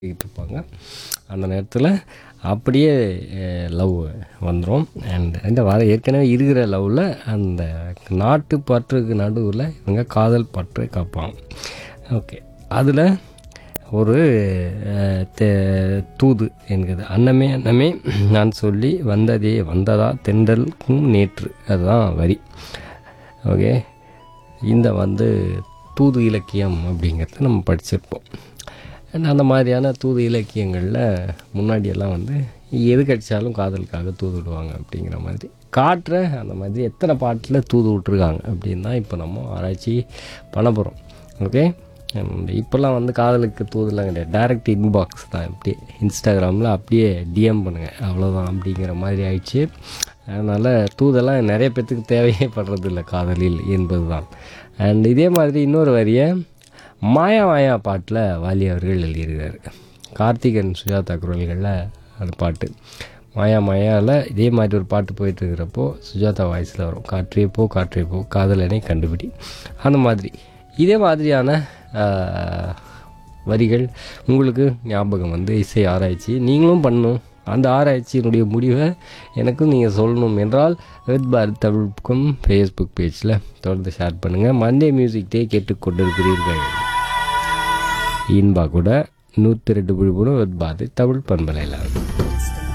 பேசிக்கிட்டு இருப்பாங்க அந்த நேரத்தில் அப்படியே லவ் வந்துடும் அண்ட் இந்த வர ஏற்கனவே இருக்கிற லவ்வில் அந்த நாட்டு பற்றுக்கு நடுவில் இவங்க காதல் பற்றை காப்பாங்க ஓகே அதில் ஒரு அஹ், தே- தூது என்கிறது அன்னமே அன்னமே நான் சொல்லி வந்ததே வந்ததா தென்றலுக்கும் நேற்று அதுதான் வரி ஓகே இந்த வந்து தூது இலக்கியம் அப்படிங்கிறத நம்ம படிச்சிருப்போம் And அந்த மாதிரியான தூது இலக்கியங்களில் முன்னாடியெல்லாம் வந்து எது கடிச்சாலும் காதலுக்காக தூது விடுவாங்க அப்படிங்கிற மாதிரி காற்றை அந்த மாதிரி எத்தனை பாட்டில் தூது விட்ருக்காங்க அப்படின்னு தான் இப்போ நம்ம ஆராய்ச்சி பண்ண போகிறோம் ஓகே இப்போல்லாம் வந்து காதலுக்கு தூதுலாம் கிடையாது டைரக்ட் இன்பாக்ஸ் தான் இப்படியே இன்ஸ்டாகிராமில் அப்படியே டிஎம் பண்ணுங்கள் அவ்வளோதான் அப்படிங்கிற மாதிரி ஆயிடுச்சு அதனால் தூதெல்லாம் நிறைய பேர்த்துக்கு தேவையே படுறதில்ல காதலில் என்பது தான் அண்ட் இதே மாதிரி இன்னொரு வரியை மாயா மாயா பாட்டில் வாலி அவர்கள் எழுதியிருக்காரு கார்த்திகன் சுஜாதா குரல்களில் அந்த பாட்டு மாயா மாயாவில் இதே மாதிரி ஒரு பாட்டு போயிட்டு இருக்கிறப்போ சுஜாதா வாய்ஸில் வரும் காற்றே போ காற்றே போ காதலனை கண்டுபிடி அந்த மாதிரி இதே மாதிரியான ஆஹ், வரிகள் உங்களுக்கு ஞாபகம் வந்து இசை ஆராய்ச்சி நீங்களும் பண்ணணும் அந்த ஆராய்ச்சியினுடைய முடிவை எனக்கும் நீங்கள் சொல்லணும் என்றால் ரெட் பாரத் தமிழுக்கும் ஃபேஸ்புக் பேஜில் தொடர்ந்து ஷேர் பண்ணுங்கள் மண்டே மியூசிக் டே கேட்டுக்கொண்டிருக்கிறீர்கள் இன்பா கூட நூற்றி ரெண்டு புள்ளி மூணு ரெட் பாரத் தமிழ் பண்பலையில்